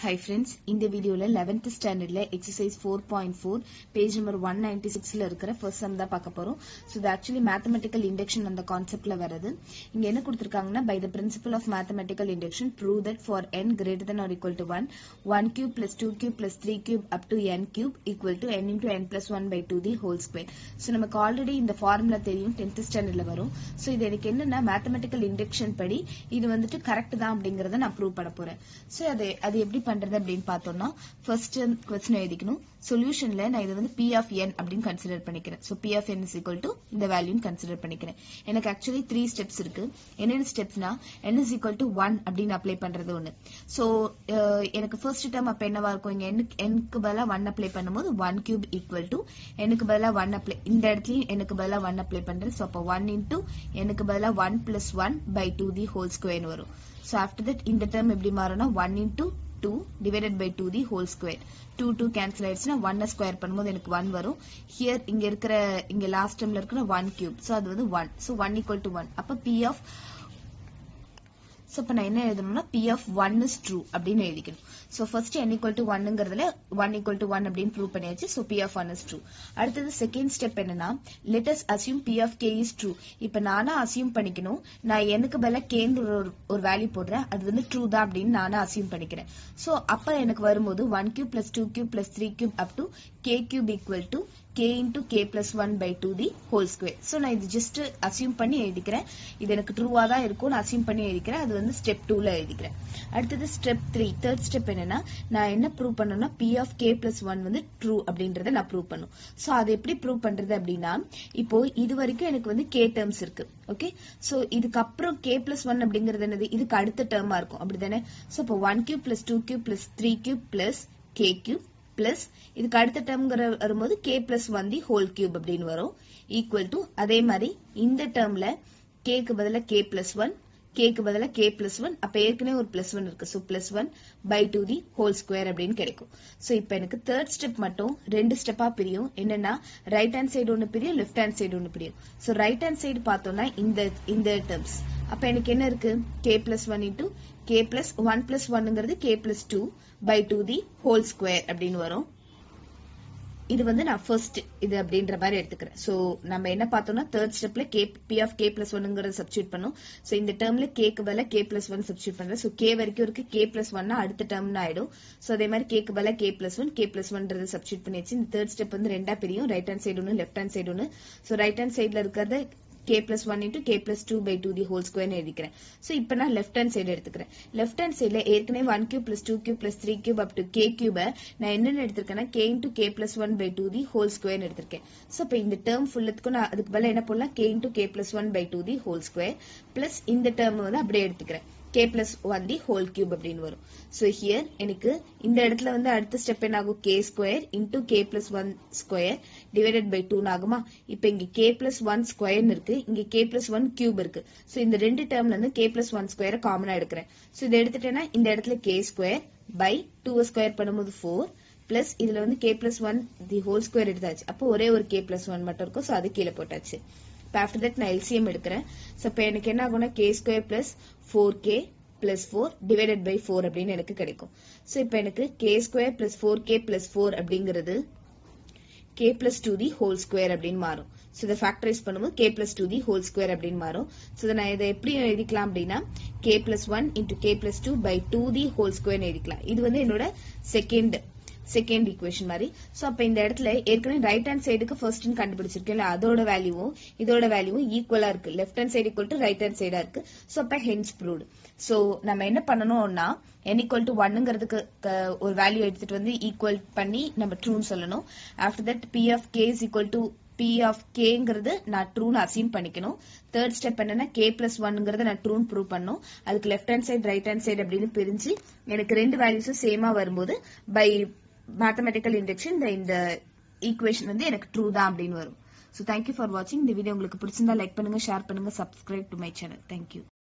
Hi friends இந்த வீடியோல 11th ஸ்டாண்டர்ட்ல exercise four point four page number one ninety சிக்ஸ்ல இருக்கிற ஃபர்ஸ்ட் சம் தான் பார்க்க போறோம் ஸோ இது ஆக்சுவலி மேத்தமெட்டிக்கல் இண்டக்ஷன் அந்த கான்செப்ட்ல வருது இங்க என்ன கொடுத்திருக்காங்கன்னா by the principle of mathematical induction prove that for n greater than or equal to 1 1 cube plus 2 cube plus 3 cube up to n cube equal to n into n plus 1 by 2 the whole square so நமக்கு already இந்த formula தெரியும் 10th ஸ்டாண்டர்ட்ல வரும் so இது எனக்கு என்னன்னா mathematical induction படி இது வந்துட்டு கரெக்ட் தான் அப்படிங்கறத நான் ப்ரூவ் பண்ண போறேன் ஸோ அது அது எப்படி பண்றது அப்படின்னு பார்த்தோம்னா ஃபர்ஸ்ட் கொஸ்டின் எழுதிக்கணும் சொல்யூஷன்ல நான் இதை வந்து பி ஆஃப் என் அப்படின்னு கன்சிடர் பண்ணிக்கிறேன் so P of n is equal to இந்த வேல்யூன்னு கன்சிடர் பண்ணிக்கிறேன் எனக்கு ஆக்சுவலி த்ரீ ஸ்டெப்ஸ் இருக்கு என்னென்ன ஸ்டெப்ஸ்னா n is equal to one அப்படின்னு அப்ளை பண்றது ஒன்று ஸோ எனக்கு ஃபர்ஸ்ட் டேர்ம் அப்ப என்னவா இருக்கும் இங்க எனக்கு எனக்கு பதிலாக ஒன் அப்ளை பண்ணும்போது ஒன் கியூப் ஈக்குவல் டு எனக்கு பதிலாக ஒன் அப்ளை இந்த இடத்துலயும் எனக்கு பதிலாக ஒன் அப்ளை பண்றேன் ஸோ அப்போ ஒன் இன்டூ எனக்கு பதிலாக one plus one by two the whole square வரும் ஸோ ஆஃப்டர் தட் இந்த டேர்ம் எப்படி மாறும்னா one into two divided by two the whole square two two cancel ஆயிடுச்சுன்னா ஒன் ஸ்கொயர் பண்ணும்போது எனக்கு ஒன் வரும் ஹியர் இங்க இருக்கிற இங்க லாஸ்ட் டேர்ம்ல இருக்கிற ஒன் கியூப் ஸோ அது வந்து one so one equal to one அப்ப பி ஆஃப் ஸோ இப்போ நான் என்ன எழுதணும்னா P of one is true அப்படின்னு எழுதிக்கணும் so first n equal to ஒன்னுங்கிறதுல ஒன் ஈக்குவல் டு ஒன் அப்படின்னு ப்ரூவ் பண்ணியாச்சு so P of one is true அடுத்தது செகண்ட் ஸ்டெப் என்னன்னா let's assume P of K is true இப்போ நானா அசியூம் பண்ணிக்கணும் நான் எனக்கு பதில கேன்னு ஒரு ஒரு வேல்யூ போடுறேன் அது வந்து ட்ரூ தான் அப்படின்னு நானா அசியூம் பண்ணிக்கிறேன் ஸோ அப்ப எனக்கு வரும்போது one cube plus two cube plus three cube up to K cube equal to k into k plus 1 by 2 the whole square. So, நான் இது just assume பண்ணி எழுதிக்கிறேன். இது எனக்கு ட்ரூவா தான் இருக்கும். நான் assume பண்ணி எழுதிக்கிறேன். அது வந்து step 2ல எழுதிக்கிறேன். அடுத்தது step 3. Third step என்னன்னா, நான் என்ன prove பண்ணணும்னா, p of k plus 1 வந்து true அப்படின்றத நான் prove பண்ணும். So, அது எப்படி prove பண்றது அப்படின்னா, இப்போ இது வரைக்கும் எனக்கு வந்து k terms இருக்கு. ஓகே சோ இதுக்கு அப்புறம் k plus 1 அப்படிங்கிறது என்னது இதுக்கு அடுத்த டேர்மா இருக்கும் அப்படிதானே சோ இப்போ 1 cube plus 2 cube plus 3 cube plus k cube plus இதுக்கு அடுத்த டேர்ம்ங்கிற வரும்போது K plus one the whole cube அப்படின்னு வரும் ஈக்குவல் டு அதே மாதிரி இந்த டேர்ம்ல கேக்கு பதிலா கே பிளஸ் ஒன் கேக்கு பதிலா கே பிளஸ் ஒன் அப்ப ஏற்கனவே ஒரு பிளஸ் ஒன் இருக்கு so plus one by two the whole square அப்படின்னு கிடைக்கும் ஸோ இப்போ எனக்கு தேர்ட் ஸ்டெப் மட்டும் ரெண்டு ஸ்டெப்பா பிரியும் என்னன்னா ரைட் ஹேண்ட் சைடு ஒன்று பிரியும் லெஃப்ட் ஹேண்ட் சைடு ஒன்று பிரியும் ஸோ ரைட் ஹேண்ட் சைடு பார்த்தோம்னா இந்த இந்த டேர்ம்ஸ் அப்ப எனக்கு என்ன இருக்கு K plus one into K plus one plus ஒன்னுங்கிறது K plus two by two the whole square அப்படின்னு வரும் இது வந்து நான் ஃபர்ஸ்ட் இது அப்படின்ற மாதிரி எடுத்துக்கிறேன் சோ நம்ம என்ன பார்த்தோம்னா தேர்ட் ஸ்டெப்ல K P of K plus ஒன்னுங்கிறத சப்ஸ்டியூட் பண்ணும் சோ இந்த டேர்ம்ல கேக்கு பதிலா கே பிளஸ் ஒன் சப்ஸ்டியூட் பண்றேன் சோ கே வரைக்கும் இருக்கு கே பிளஸ் ஒன்னா அடுத்த டேர்ம்னு ஆயிடும் சோ அதே மாதிரி கேக்கு பதிலா K plus one K plus ஒன்றது சப்ஸ்டியூட் பண்ணியாச்சு இந்த தேர்ட் ஸ்டெப் வந்து ரெண்டா பிரியும் ரைட் ஹேண்ட் சைடு ஒன்று லெஃப்ட் ஹேண்ட் சைடு ஒன்று சோ ரைட் ஹேண்ட் சைடுல இருக்கிறத k plus 1 into k plus 2 by 2 the whole square எழுதிக்கிறேன் சோ இப்போ நான் லெஃப்ட் ஹேண்ட் சைடு எடுத்துக்கிறேன் லெஃப்ட் ஹேண்ட் சைடுல ஏற்கனவே 1 cube plus 2 cube plus 3 cube up to k cube நான் என்னென்ன எடுத்திருக்கேன்னா k into k plus 1 by 2 the whole square எடுத்திருக்கேன் சோ இப்போ இந்த டேர்ம் ஃபுல்லுக்கும் நான் அதுக்கு பதிலா என்ன போடலாம் k into k plus 1 by 2 the whole square plus இந்த டேர்ம் வந்து அப்படியே எடுத்துக்கிறேன் k plus 1 the whole cube அப்படின்னு வரும் so here எனக்கு இந்த இடத்துல வந்து அடுத்த ஸ்டெப் என்ன ஆகும் k square into k plus 1 square divided by 2 ஆகுமா இப்போ இங்க k plus 1 square இருக்கு இங்க k plus 1 cube இருக்கு so இந்த ரெண்டு டேர்ம்ல இருந்து k plus 1 square காமனா எடுக்கிறேன் so இதை எடுத்துட்டேன்னா இந்த இடத்துல k square by 2 ஸ்கொயர் பண்ணும்போது 4 பிளஸ் இதுல வந்து k plus 1 the whole square எடுத்தாச்சு அப்போ ஒரே ஒரு k plus 1 மட்டும் இருக்கும் so அது கீழே போட்டாச்சு இப்போ ஆஃப்டர் தட் நான் எல்சிஎம் எடுக்கிறேன் ஸோ இப்போ எனக்கு என்ன ஆகும்னா K square plus four K plus four divided by four அப்படின்னு எனக்கு கிடைக்கும் ஸோ இப்போ எனக்கு K square plus four K plus four அப்படிங்கிறது K plus two the whole square அப்படின்னு மாறும் ஸோ இதை ஃபேக்டரைஸ் பண்ணும்போது K plus two the whole square அப்படின்னு மாறும் ஸோ இதை நான் இதை எப்படி எழுதிக்கலாம் அப்படின்னா K plus one into K plus two by two the whole square எழுதிக்கலாம் இது வந்து என்னோட செகண்ட் செகண்ட் ஈக்குவேஷன் மாதிரி சோ அப்ப இந்த இடத்துல ஏற்கனவே ரைட் ஹேண்ட் சைடுக்கு ஃபர்ஸ்ட் கண்டுபிடிச்சிருக்கேன் அதோட வேல்யூவும் இதோட வேல்யூவும் ஈக்குவலா இருக்கு left hand side equal to right hand சைடா இருக்கு சோ அப்ப ஹென்ஸ் ப்ரூவ்டு சோ நம்ம என்ன பண்ணணும்னா n ஈக்குவல் டு ஒன்னுங்கிறதுக்கு ஒரு வேல்யூ எடுத்துட்டு வந்து ஈக்குவல் பண்ணி நம்ம ட்ரூன்னு சொல்லணும் after that P of K is equal to P of கேங்கிறது நான் ட்ரூன்னு அசீம் பண்ணிக்கணும் தேர்ட் ஸ்டெப் என்னன்னா கே பிளஸ் ஒன்ங்கிறத நான் ட்ரூன்னு ப்ரூவ் பண்ணும் அதுக்கு left hand side right hand side அப்படின்னு பிரிஞ்சு எனக்கு ரெண்டு வேல்யூஸும் சேமா வரும்போது பை மேத்தமெட்டிக்கல் இண்டக்ஷன் இந்த ஈக்குவேஷன் வந்து எனக்கு ட்ரூ தான் அப்படின்னு வரும் ஸோ தேங்க்யூ ஃபார் வாட்சிங் இந்த வீடியோ உங்களுக்கு பிடிச்சிருந்தா லைக் பண்ணுங்க ஷேர் பண்ணுங்க subscribe to my channel thank you